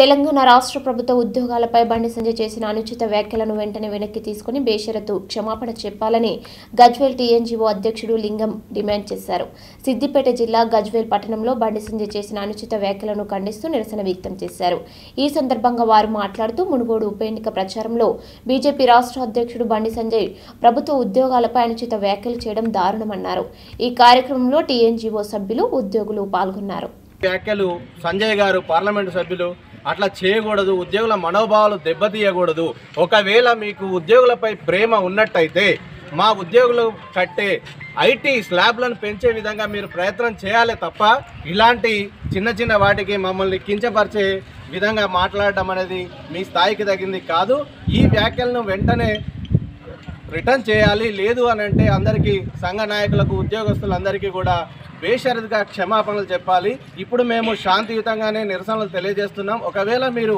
తెలంగాణ రాష్ట్ర ప్రభుత్వ ఉద్యోగాలపై బండి సంజయ్ చేసిన అనుచిత వ్యాఖ్యలను వెంటనే వెనక్కి తీసుకుని బేషరతు క్షమాపణ చెప్పాలని గజ్వేల్ టీఎన్జీఓ అధ్యక్షుడు లింగం డిమాండ్ చేశారు సిద్దిపేట జిల్లా గజ్వేల్ పట్టణంలో బండి సంజయ్ చేసిన అనుచిత వ్యాఖ్యలను ఖండిస్తూ నిరసన వ్యక్తం చేశారు ఈ సందర్భంగా వారు మాట్లాడుతూ మునుగోడు ఉప ఎన్నిక ప్రచారంలో బీజేపీ రాష్ట్ర అధ్యక్షుడు బండి సంజయ్ ప్రభుత్వ ఉద్యోగాలపై అనుచిత వ్యాఖ్యలు చేయడం దారుణమన్నారు ఈ కార్యక్రమంలో టీఎన్జీఓ సభ్యులు ఉద్యోగులు పాల్గొన్నారు వ్యాఖ్యలు సంజయ్ గారు పార్లమెంటు సభ్యులు అట్లా చేయకూడదు ఉద్యోగుల మనోభావాలు దెబ్బతీయకూడదు ఒకవేళ మీకు ఉద్యోగులపై ప్రేమ ఉన్నట్టయితే మా ఉద్యోగులు కట్టే ఐటీ స్లాబ్లను పెంచే విధంగా మీరు ప్రయత్నం చేయాలి తప్ప ఇలాంటి చిన్న చిన్న వాటికి మమ్మల్ని కించపరిచే విధంగా మాట్లాడడం అనేది మీ స్థాయికి తగింది కాదు ఈ వ్యాఖ్యలను వెంటనే రిటర్న్ చేయాలి లేదు అని అంటే అందరికీ సంఘ నాయకులకు ఉద్యోగస్తులందరికీ కూడా బేషరతుగా క్షమాపణలు చెప్పాలి ఇప్పుడు మేము శాంతియుతంగానే నిరసనలు తెలియజేస్తున్నాం ఒకవేళ మీరు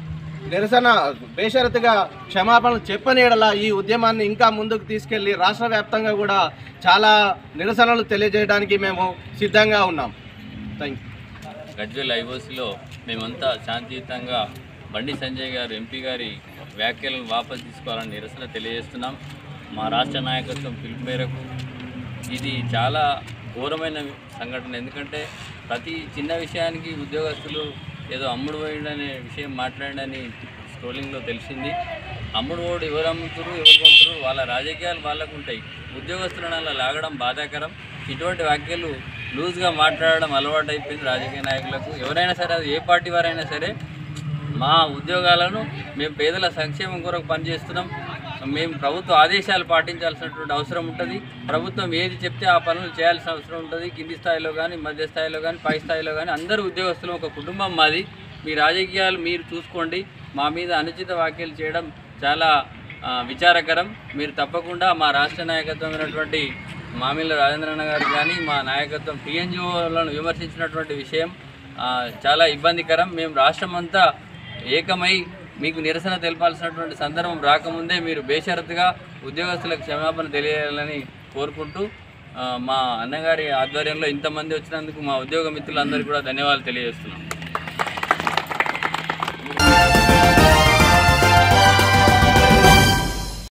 నిరసన బేషరతుగా క్షమాపణలు చెప్పనీడలా ఈ ఉద్యమాన్ని ఇంకా ముందుకు తీసుకెళ్లి రాష్ట్ర వ్యాప్తంగా కూడా చాలా నిరసనలు తెలియజేయడానికి మేము సిద్ధంగా ఉన్నాం థ్యాంక్ యూ గజ్వెల్ ఐఓసీలో మేమంతా శాంతియుతంగా బండి సంజయ్ గారు ఎంపీ గారి వ్యాఖ్యలను వాపసు తీసుకోవాలని నిరసన తెలియజేస్తున్నాం మా రాష్ట్ర నాయకత్వం పిలుపు మేరకు ఇది చాలా ఘోరమైన సంఘటన ఎందుకంటే ప్రతి చిన్న విషయానికి ఉద్యోగస్తులు ఏదో అమ్ముడు పోయిండనే విషయం మాట్లాడని స్క్రోలింగ్లో తెలిసింది అమ్ముడు ఓడు ఎవరు అమ్ముతారు ఎవరు కొంటారు వాళ్ళ రాజకీయాలు వాళ్ళకు ఉంటాయి ఉద్యోగస్తులను అలా లాగడం బాధాకరం ఇటువంటి వ్యాఖ్యలు లూజ్గా మాట్లాడడం అలవాటు అయిపోయింది రాజకీయ నాయకులకు ఎవరైనా సరే అది ఏ పార్టీ వారైనా సరే మా ఉద్యోగాలను మేము పేదల సంక్షేమం కొరకు పనిచేస్తున్నాం మేము ప్రభుత్వ ఆదేశాలు పాటించాల్సినటువంటి అవసరం ఉంటుంది ప్రభుత్వం ఏది చెప్తే ఆ పనులు చేయాల్సిన అవసరం ఉంటుంది కింది స్థాయిలో కానీ మధ్య స్థాయిలో కానీ పై స్థాయిలో కానీ అందరూ ఉద్యోగస్తులు ఒక కుటుంబం మాది మీ రాజకీయాలు మీరు చూసుకోండి మా మీద అనుచిత వ్యాఖ్యలు చేయడం చాలా ఆ, విచారకరం మీరు తప్పకుండా మా రాష్ట్ర నాయకత్వమైనటువంటి మామిళ్ళ రాజేంద్రన్న గారు కానీ మా నాయకత్వం టీఎన్జిఓలను విమర్శించినటువంటి విషయం ఆ, చాలా ఇబ్బందికరం మేము రాష్ట్రం అంతా ఏకమై మీకు నిరసన తెలపాల్సినటువంటి సందర్భం రాకముందే మీరు బేషరతుగా ఉద్యోగస్తులకు క్షమాపణ తెలియాలని కోరుకుంటూ ఆ, మా అన్నగారి ఆధ్వర్యంలో ఇంతమంది వచ్చినందుకు మా ఉద్యోగ మిత్రులందరికీ కూడా ధన్యవాదాలు తెలియజేస్తున్నాం